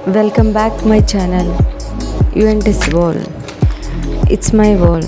welcome back my channel యుఎన్టిస్ వోల్ it's my వోల్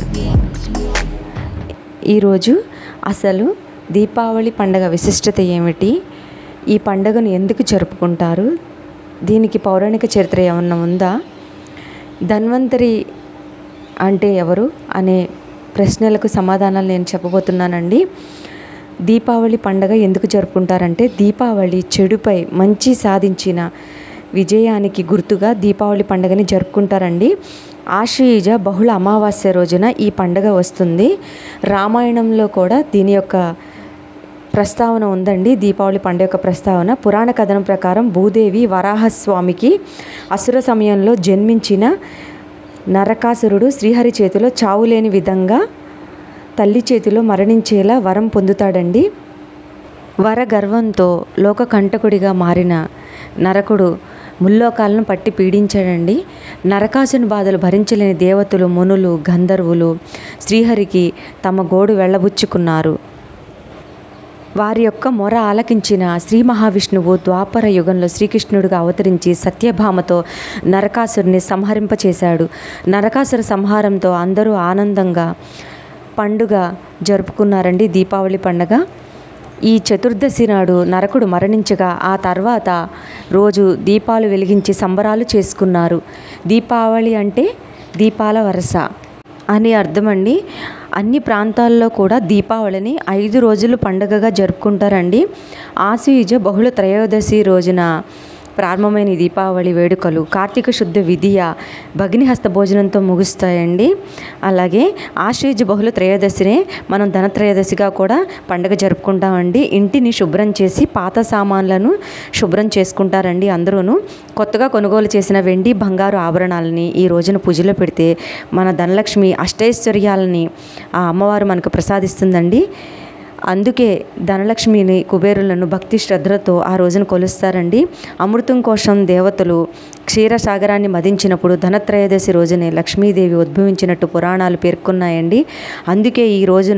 ఈరోజు అసలు దీపావళి పండగ విశిష్టత ఏమిటి ఈ పండుగను ఎందుకు జరుపుకుంటారు దీనికి పౌరాణిక చరిత్ర ఏమన్నా ఉందా ధన్వంతరి అంటే ఎవరు అనే ప్రశ్నలకు సమాధానాలు నేను చెప్పబోతున్నానండి దీపావళి పండగ ఎందుకు జరుపుకుంటారంటే దీపావళి చెడుపై మంచి సాధించిన విజయానికి గుర్తుగా దీపావళి పండుగని జరుపుకుంటారండి ఆశ్వయుజ బహుళ అమావాస్య రోజున ఈ పండగ వస్తుంది రామాయణంలో కూడా దీని యొక్క ప్రస్తావన ఉందండి దీపావళి పండుగ యొక్క ప్రస్తావన పురాణ కథనం ప్రకారం భూదేవి వరాహస్వామికి అసుర సమయంలో జన్మించిన నరకాసురుడు శ్రీహరి చేతిలో చావులేని విధంగా తల్లి చేతిలో మరణించేలా వరం పొందుతాడండి వర గర్వంతో లోక కంటకుడిగా మారిన నరకుడు ముల్లోకాలను పట్టి పీడించాడండి నరకాసుని బాధలు భరించలేని దేవతలు మునులు గంధర్వులు శ్రీహరికి తమ గోడు వెళ్ళబుచ్చుకున్నారు వారి యొక్క మొర ఆలకించిన శ్రీ మహావిష్ణువు ద్వాపర యుగంలో శ్రీకృష్ణుడిగా అవతరించి సత్యభామతో నరకాసురుని సంహరింపచేశాడు నరకాసుర సంహారంతో అందరూ ఆనందంగా పండుగ జరుపుకున్నారండి దీపావళి పండగ ఈ చతుర్దశి నాడు నరకుడు మరణించగా ఆ తర్వాత రోజు దీపాలు వెలిగించి సంబరాలు చేసుకున్నారు దీపావళి అంటే దీపాల వరస అని అర్థమండి అన్ని ప్రాంతాల్లో కూడా దీపావళిని ఐదు రోజులు పండుగగా జరుపుకుంటారండి ఆశ్వయుజ బహుళ త్రయోదశి రోజున ప్రారంభమైన ఈ దీపావళి వేడుకలు కార్తీక శుద్ధ విధియ భగినిహస్త భోజనంతో ముగుస్తాయండి అలాగే ఆశ్వయుజ బహుళ త్రయోదశినే మనం ధనత్రయోదశిగా కూడా పండుగ జరుపుకుంటామండి ఇంటిని శుభ్రం చేసి పాత సామాన్లను శుభ్రం చేసుకుంటారండి అందరూను కొత్తగా కొనుగోలు చేసిన వెండి బంగారు ఆభరణాలని ఈ రోజున పూజలో పెడితే మన ధనలక్ష్మి అష్టైశ్వర్యాలని ఆ అమ్మవారు మనకు ప్రసాదిస్తుందండి అందుకే ధనలక్ష్మిని కుబేరులను భక్తి శ్రద్ధలతో ఆ రోజున కొలుస్తారండి అమృతం కోసం దేవతలు క్షీరసాగరాన్ని మదించినప్పుడు ధనత్రయోదశి రోజునే లక్ష్మీదేవి ఉద్భవించినట్టు పురాణాలు పేర్కొన్నాయండి అందుకే ఈ రోజున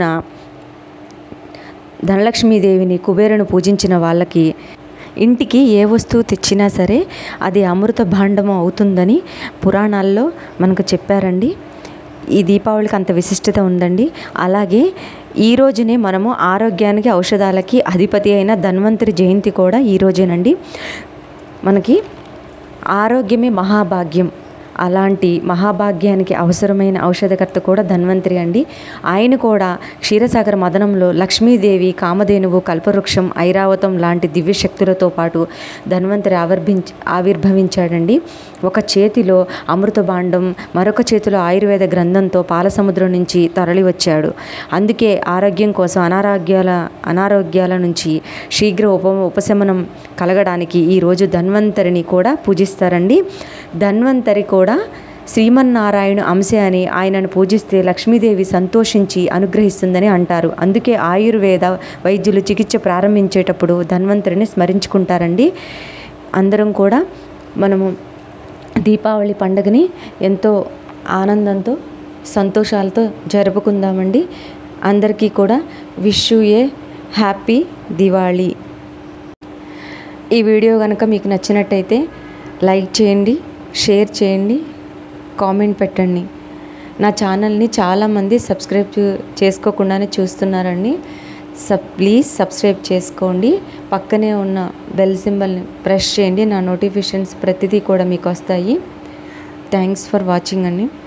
ధనలక్ష్మీదేవిని కుబేరును పూజించిన వాళ్ళకి ఇంటికి ఏ వస్తువు తెచ్చినా సరే అది అమృత భాండము అవుతుందని పురాణాల్లో మనకు చెప్పారండి ఈ దీపావళికి అంత విశిష్టత ఉందండి అలాగే ఈ రోజునే మనము ఆరోగ్యానికి ఔషధాలకి అధిపతి అయిన ధన్వంతరి జయంతి కూడా ఈ రోజేనండి మనకి ఆరోగ్యమే మహాభాగ్యం అలాంటి మహాభాగ్యానికి అవసరమైన ఔషధకర్త కూడా ధన్వంతరి అండి ఆయన కూడా క్షీరసాగర మదనంలో లక్ష్మీదేవి కామధేనువు కల్పవృక్షం ఐరావతం లాంటి దివ్య శక్తులతో పాటు ధన్వంతరి ఆవిర్భించ ఆవిర్భవించాడండి ఒక చేతిలో అమృత భాండం మరొక చేతిలో ఆయుర్వేద గ్రంథంతో పాలసముద్రం నుంచి తరలి వచ్చాడు అందుకే ఆరోగ్యం కోసం అనారోగ్యాల అనారోగ్యాల నుంచి శీఘ్ర ఉప ఉపశమనం కలగడానికి ఈరోజు ధన్వంతరిని కూడా పూజిస్తారండి ధన్వంతరి కూడా శ్రీమన్నారాయణ అంశే అని ఆయనను పూజిస్తే లక్ష్మీదేవి సంతోషించి అనుగ్రహిస్తుందని అంటారు అందుకే ఆయుర్వేద వైద్యులు చికిత్స ప్రారంభించేటప్పుడు ధన్వంతరిని స్మరించుకుంటారండి అందరం కూడా మనము దీపావళి పండుగని ఎంతో ఆనందంతో సంతోషాలతో జరుపుకుందామండి అందరికీ కూడా wish you a happy Diwali ఈ వీడియో కనుక మీకు నచ్చినట్టయితే లైక్ చేయండి షేర్ చేయండి కామెంట్ పెట్టండి నా ఛానల్ని చాలామంది సబ్స్క్రైబ్ చే- చేసుకోకుండానే చూస్తున్నారండి సబ్ ప్లీజ్ సబ్స్క్రైబ్ చేసుకోండి పక్కనే ఉన్న బెల్ సింబల్ని ప్రెస్ చేయండి నా నోటిఫికేషన్స్ ప్రతిదీ కూడా మీకు వస్తాయి థ్యాంక్స్ ఫర్ వాచింగ్ అండి